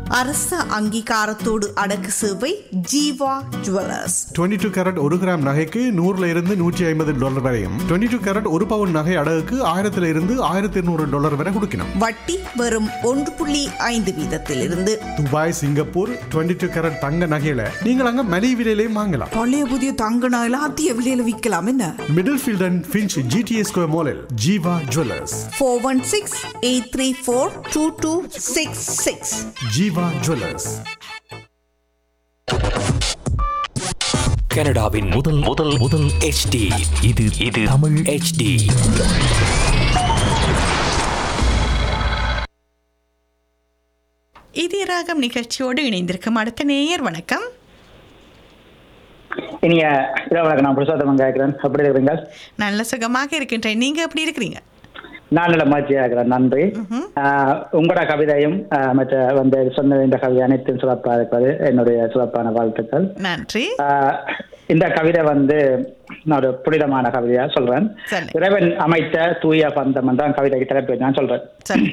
அரச அங்கீகாரத்தோடு அடக்கு சேவை ஜீவா ஜுவல்லர்ஸ் 22 டூ கேரட் ஒரு கிராம் நகைக்கு நூறுல இருந்து நூற்றி ஐம்பது டாலர் வரையும் 22 டூ கேரட் ஒரு பவுன் நகை அடகுக்கு ஆயிரத்துல இருந்து ஆயிரத்தி இருநூறு டாலர் வரை கொடுக்கணும் வட்டி வெறும் ஒன்று புள்ளி ஐந்து வீதத்திலிருந்து துபாய் சிங்கப்பூர் 22 டூ கேரட் தங்க நகையில நீங்கள் அங்க மலிவு விலையிலையும் வாங்கலாம் பழைய புதிய தங்க நகைலாம் அதிக விலையில விற்கலாம் என்ன Middlefield and Finch GTA Square மாலில் Jeeva jewellers four one six eight three four two two six six Jeeva jewellers கனடாவின் முதல் முதல் முதல் HD இது இது தமிழ் HD இதய ராகம் நிகழ்ச்சியோடு இணைந்திருக்கும் அடுத்த நேயர் வணக்கம் இனிய இரவு வணக்கம் நான் புருஷோத்தமன் கேட்கிறேன் எப்படி இருக்கிறீங்க நல்ல சுகமாக இருக்கின்றேன் நீங்க எப்படி இருக்கிறீங்க நான் நல்ல மகிழ்ச்சியாக இருக்கிறேன் நன்றி ஆஹ் உங்களோட கவிதையும் ஆஹ் மற்ற வந்து சொன்ன இந்த கவிதை அனைத்தும் சிறப்பாக இருப்பது என்னுடைய சிறப்பான வாழ்த்துக்கள் நன்றி ஆஹ் இந்த கவிதை வந்து நான் ஒரு புனிதமான கவிதையா சொல்றேன் சொல்லு. இறைவன் அமைத்த தூய பந்தம் தான் கவிதைக்கு தலைப்பு நான் சொல்றேன் சொல்லுங்க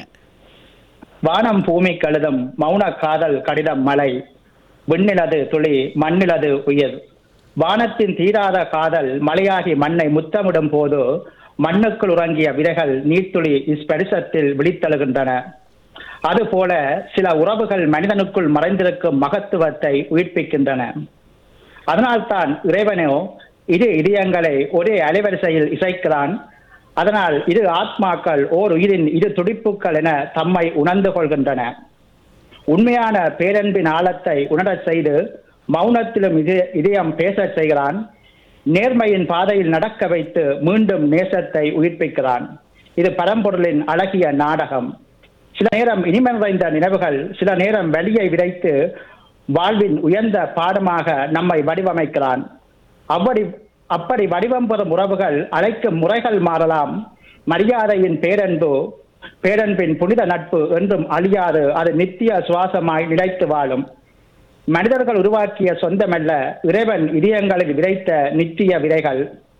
வானம் பூமி கழுதம் மௌன காதல் கடிதம் மலை விண்ணிலது துளி மண்ணிலது உயிர் வானத்தின் தீராத காதல் மலையாகி மண்ணை முத்தமிடும் போது மண்ணுக்குள் உறங்கிய விதைகள் நீர்த்துளி ஸ்பரிசத்தில் விழித்தழுகின்றன அதுபோல சில உறவுகள் மனிதனுக்குள் மறைந்திருக்கும் மகத்துவத்தை உயிர்ப்பிக்கின்றன அதனால்தான் இறைவனோ இரு இதயங்களை ஒரே அலைவரிசையில் இசைக்கிறான் அதனால் இரு ஆத்மாக்கள் ஓர் உயிரின் இரு துடிப்புகள் என தம்மை உணர்ந்து கொள்கின்றன உண்மையான பேரன்பின் ஆழத்தை உணரச் செய்து மௌனத்திலும் இதய இதயம் பேசச் செய்கிறான் நேர்மையின் பாதையில் நடக்க வைத்து மீண்டும் நேசத்தை உயிர்ப்பிக்கிறான் இது பரம்பொருளின் அழகிய நாடகம் சில நேரம் இனிமை நிறைந்த நினைவுகள் சில நேரம் வலியை விதைத்து வாழ்வின் உயர்ந்த பாடமாக நம்மை வடிவமைக்கிறான் அப்படி அப்படி வடிவம் பெறும் உறவுகள் அழைக்கும் முறைகள் மாறலாம் மரியாதையின் பேரன்பு பேரன்பின் புனித நட்பு என்றும் அழியாது அது நித்திய சுவாசமாய் நிலைத்து வாழும் மனிதர்கள் உருவாக்கிய சொந்தமல்ல இறைவன் இதயங்களில் விதைத்த நித்திய விதைகள்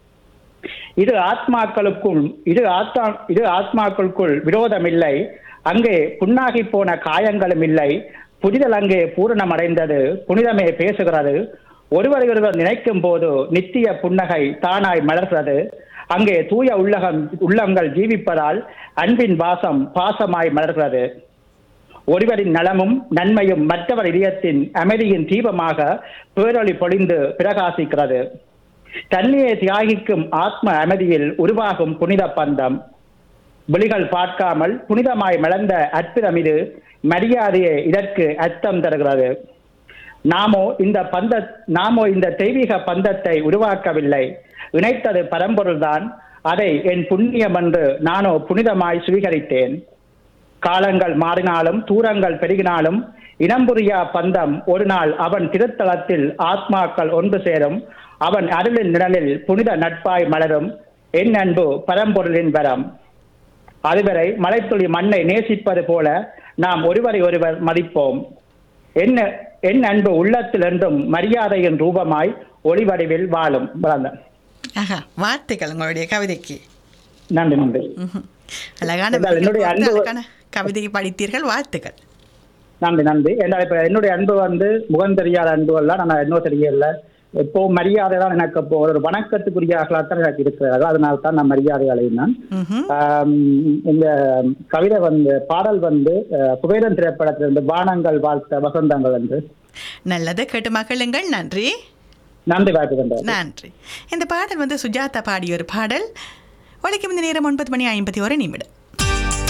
இது ஆத்மாக்களுக்கும் இது ஆத்மா இது ஆத்மாக்களுக்குள் விரோதம் இல்லை அங்கே புண்ணாகி போன காயங்களும் இல்லை புரிதல் அங்கே பூரணமடைந்தது புனிதமே பேசுகிறது ஒருவரை ஒருவர் நினைக்கும் போது நித்திய புன்னகை தானாய் மலர்கிறது அங்கே தூய உள்ளகம் உள்ளங்கள் ஜீவிப்பதால் அன்பின் வாசம் பாசமாய் மலர்கிறது ஒருவரின் நலமும் நன்மையும் மற்றவர் இதயத்தின் அமைதியின் தீபமாக பேரொளி பொழிந்து பிரகாசிக்கிறது தன்னையே தியாகிக்கும் ஆத்ம அமைதியில் உருவாகும் புனித பந்தம் விழிகள் பார்க்காமல் புனிதமாய் மலர்ந்த அற்புதம் இது மரியாதையே இதற்கு அர்த்தம் தருகிறது நாமோ இந்த பந்த நாமோ இந்த தெய்வீக பந்தத்தை உருவாக்கவில்லை இணைத்தது பரம்பொருள்தான் அதை என் புண்ணியம் என்று நானோ புனிதமாய் சுவீகரித்தேன் காலங்கள் மாறினாலும் தூரங்கள் பெருகினாலும் இனம் புரியா பந்தம் ஒரு நாள் அவன் திருத்தலத்தில் ஆத்மாக்கள் ஒன்று சேரும் அவன் அருளின் நிழலில் புனித நட்பாய் மலரும் என் அன்பு பரம்பொருளின் வரம் அதுவரை மலைத்துளி மண்ணை நேசிப்பது போல நாம் ஒருவரை ஒருவர் மதிப்போம் என்ன என் அன்பு உள்ளத்தில் என்றும் மரியாதையின் ரூபமாய் ஒளிவடிவில் வாழும் வளர்ந்தேன் ஆஹா வாழ்த்துக்கள் உங்களுடைய கவிதைக்கு நன்றி நன்றி அழகான என்றால் என்னுடைய வரிகள் போட்டு அன்பு- அழகான கவிதையை படித்தீர்கள் வாழ்த்துக்கள் நன்றி நன்றி ஏன்னா இப்ப என்னுடைய அன்பு வந்து முகம் தெரியாத அன்பு எல்லாம் நான் இன்னும் தெரியல இப்போ மரியாதை தான் எனக்கு இப்போ ஒரு வணக்கத்துக்குரியாகத்தான் எனக்கு இருக்கிறது அதனால தான் நான் மரியாதை அடையினேன் ஆம், இந்த கவிதை வந்து பாடல் வந்து அஹ், குபேரன் திரைப்படத்திலிருந்து வானங்கள் வாழ்த்த வசந்தங்கள் என்று நல்லது கேட்டு மகிழுங்கள் நன்றி நன்றி வாய்ப்பு தந்தார் நன்றி இந்த பாடல் வந்து சுஜாதா பாடிய ஒரு பாடல் ஒழிக்கும் இந்த நேரம் ஒன்பது மணி ஐம்பத்தி ஒரு நிமிடம்